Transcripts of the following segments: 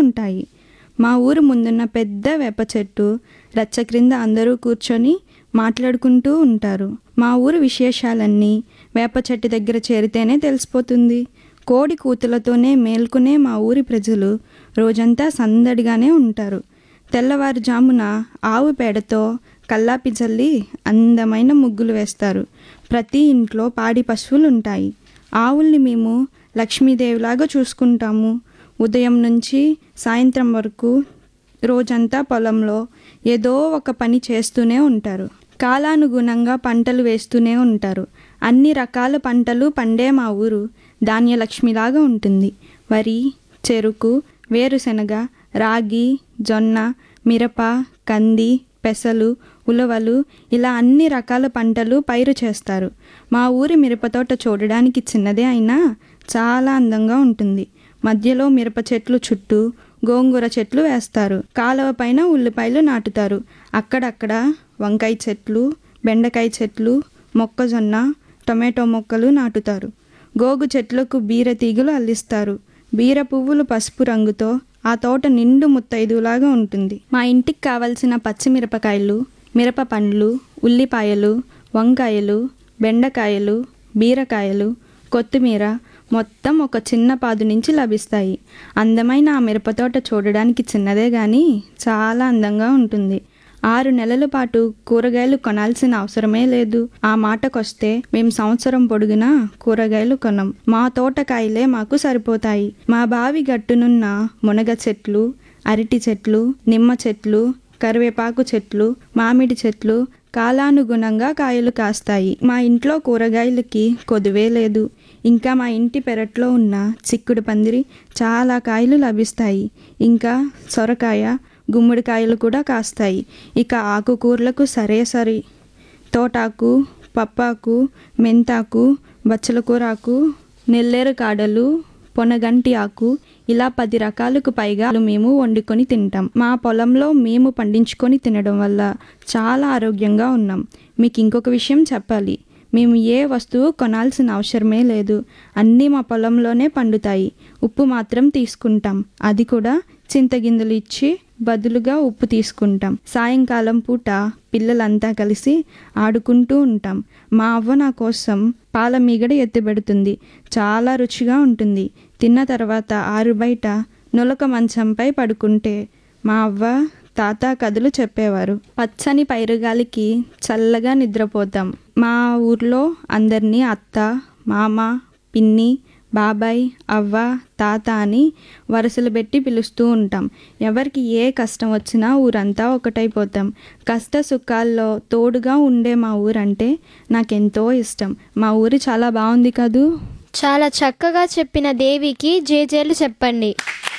ఉంటాయి మా ఊరు ముందున్న పెద్ద వేప చెట్టు రచ్చ క్రింద అందరూ కూర్చొని మాట్లాడుకుంటూ ఉంటారు మా ఊరు విశేషాలన్నీ వేప చెట్టు దగ్గర చేరితేనే తెలిసిపోతుంది కోడి కూతులతోనే మేల్కొనే మా ఊరి ప్రజలు రోజంతా సందడిగానే ఉంటారు తెల్లవారుజామున ఆవు పేడతో కల్లాపి చల్లి అందమైన ముగ్గులు వేస్తారు ప్రతి ఇంట్లో పాడి పశువులు ఉంటాయి ఆవుల్ని మేము లక్ష్మీదేవిలాగా చూసుకుంటాము ఉదయం నుంచి సాయంత్రం వరకు రోజంతా పొలంలో ఏదో ఒక పని చేస్తూనే ఉంటారు కాలానుగుణంగా పంటలు వేస్తూనే ఉంటారు అన్ని రకాల పంటలు పండే మా ఊరు ధాన్యలక్ష్మిలాగా ఉంటుంది వరి చెరుకు వేరుశనగ రాగి జొన్న మిరప కంది పెసలు ఉలవలు ఇలా అన్ని రకాల పంటలు పైరు చేస్తారు మా ఊరి మిరపతోట చూడడానికి చిన్నదే అయినా చాలా అందంగా ఉంటుంది మధ్యలో మిరప చెట్లు చుట్టూ గోంగూర చెట్లు వేస్తారు కాలువ పైన ఉల్లిపాయలు నాటుతారు అక్కడక్కడ వంకాయ చెట్లు బెండకాయ చెట్లు మొక్కజొన్న టొమాటో మొక్కలు నాటుతారు గోగు చెట్లకు బీర తీగలు అల్లిస్తారు బీర పువ్వులు పసుపు రంగుతో ఆ తోట నిండు ముత్తైదులాగా ఉంటుంది మా ఇంటికి కావలసిన పచ్చిమిరపకాయలు మిరప పండ్లు ఉల్లిపాయలు వంకాయలు బెండకాయలు బీరకాయలు కొత్తిమీర మొత్తం ఒక చిన్న పాదు నుంచి లభిస్తాయి అందమైన ఆ మిరపతోట చూడడానికి చిన్నదే కానీ చాలా అందంగా ఉంటుంది ఆరు నెలల పాటు కూరగాయలు కొనాల్సిన అవసరమే లేదు ఆ మాటకొస్తే మేము సంవత్సరం పొడుగునా కూరగాయలు కొనం మా తోటకాయలే మాకు సరిపోతాయి మా బావి గట్టునున్న మునగ చెట్లు అరటి చెట్లు నిమ్మ చెట్లు కరివేపాకు చెట్లు మామిడి చెట్లు కాలానుగుణంగా కాయలు కాస్తాయి మా ఇంట్లో కూరగాయలకి కొదువే లేదు ఇంకా మా ఇంటి పెరట్లో ఉన్న చిక్కుడు పందిరి చాలా కాయలు లభిస్తాయి ఇంకా సొరకాయ గుమ్మడికాయలు కూడా కాస్తాయి ఇక ఆకుకూరలకు సరే సరి తోటాకు పప్పాకు మెంతాకు బచ్చల కూరాకు నెల్లేరు కాడలు పొనగంటి ఆకు ఇలా పది రకాలకు పైగా మేము వండుకొని తింటాం మా పొలంలో మేము పండించుకొని తినడం వల్ల చాలా ఆరోగ్యంగా ఉన్నాం మీకు ఇంకొక విషయం చెప్పాలి మేము ఏ వస్తువు కొనాల్సిన అవసరమే లేదు అన్నీ మా పొలంలోనే పండుతాయి ఉప్పు మాత్రం తీసుకుంటాం అది కూడా చింతగింజలు ఇచ్చి బదులుగా ఉప్పు తీసుకుంటాం సాయంకాలం పూట పిల్లలంతా కలిసి ఆడుకుంటూ ఉంటాం మా అవ్వ నా కోసం పాల మీగడ ఎత్తిపెడుతుంది చాలా రుచిగా ఉంటుంది తిన్న తర్వాత ఆరు బయట నులక మంచంపై పడుకుంటే మా అవ్వ తాత కథలు చెప్పేవారు పచ్చని పైరుగాలికి చల్లగా నిద్రపోతాం మా ఊర్లో అందరినీ అత్త మామ పిన్ని బాబాయ్ అవ్వ తాత అని వరుసలు పెట్టి పిలుస్తూ ఉంటాం ఎవరికి ఏ కష్టం వచ్చినా ఊరంతా ఒకటైపోతాం కష్ట సుఖాల్లో తోడుగా ఉండే మా ఊరంటే నాకెంతో ఇష్టం మా ఊరు చాలా బాగుంది కదూ చాలా చక్కగా చెప్పిన దేవికి జేజేలు చెప్పండి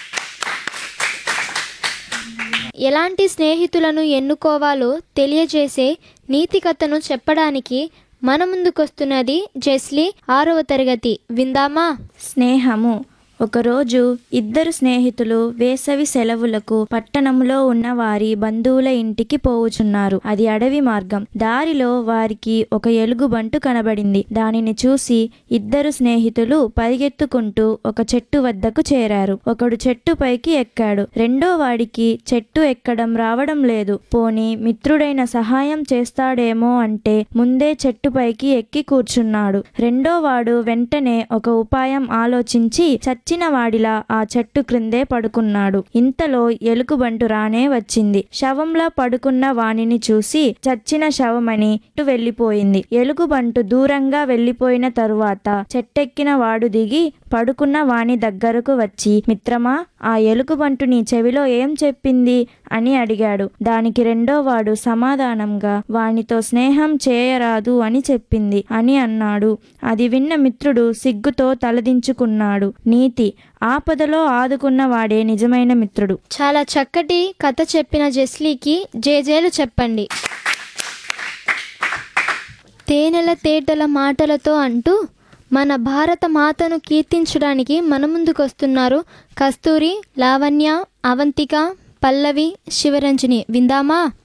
ఎలాంటి స్నేహితులను ఎన్నుకోవాలో తెలియజేసే నీతి కథను చెప్పడానికి మన ముందుకొస్తున్నది జెస్లీ ఆరవ తరగతి విందామా స్నేహము ఒకరోజు ఇద్దరు స్నేహితులు వేసవి సెలవులకు పట్టణంలో ఉన్న వారి బంధువుల ఇంటికి పోవుచున్నారు అది అడవి మార్గం దారిలో వారికి ఒక ఎలుగుబంటు కనబడింది దానిని చూసి ఇద్దరు స్నేహితులు పరిగెత్తుకుంటూ ఒక చెట్టు వద్దకు చేరారు ఒకడు చెట్టు పైకి ఎక్కాడు రెండో వాడికి చెట్టు ఎక్కడం రావడం లేదు పోని మిత్రుడైన సహాయం చేస్తాడేమో అంటే ముందే చెట్టు పైకి ఎక్కి కూర్చున్నాడు రెండో వాడు వెంటనే ఒక ఉపాయం ఆలోచించి చచ్చిన వాడిలా ఆ చెట్టు క్రిందే పడుకున్నాడు ఇంతలో ఎలుగుబంటు రానే వచ్చింది శవంలా పడుకున్న వానిని చూసి చచ్చిన శవమని ఇటు వెళ్ళిపోయింది ఎలుగుబంటు దూరంగా వెళ్ళిపోయిన తరువాత చెట్టెక్కిన వాడు దిగి పడుకున్న వాని దగ్గరకు వచ్చి మిత్రమా ఆ ఎలుగుబంటు నీ చెవిలో ఏం చెప్పింది అని అడిగాడు దానికి రెండో వాడు సమాధానంగా వానితో స్నేహం చేయరాదు అని చెప్పింది అని అన్నాడు అది విన్న మిత్రుడు సిగ్గుతో తలదించుకున్నాడు నీతి ఆపదలో ఆదుకున్న వాడే నిజమైన మిత్రుడు చాలా చక్కటి కథ చెప్పిన జెస్లీకి జేజేలు చెప్పండి తేనెల తేటల మాటలతో అంటూ మన భారత మాతను కీర్తించడానికి మన ముందుకొస్తున్నారు కస్తూరి లావణ్య అవంతిక పల్లవి శివరంజని విందామా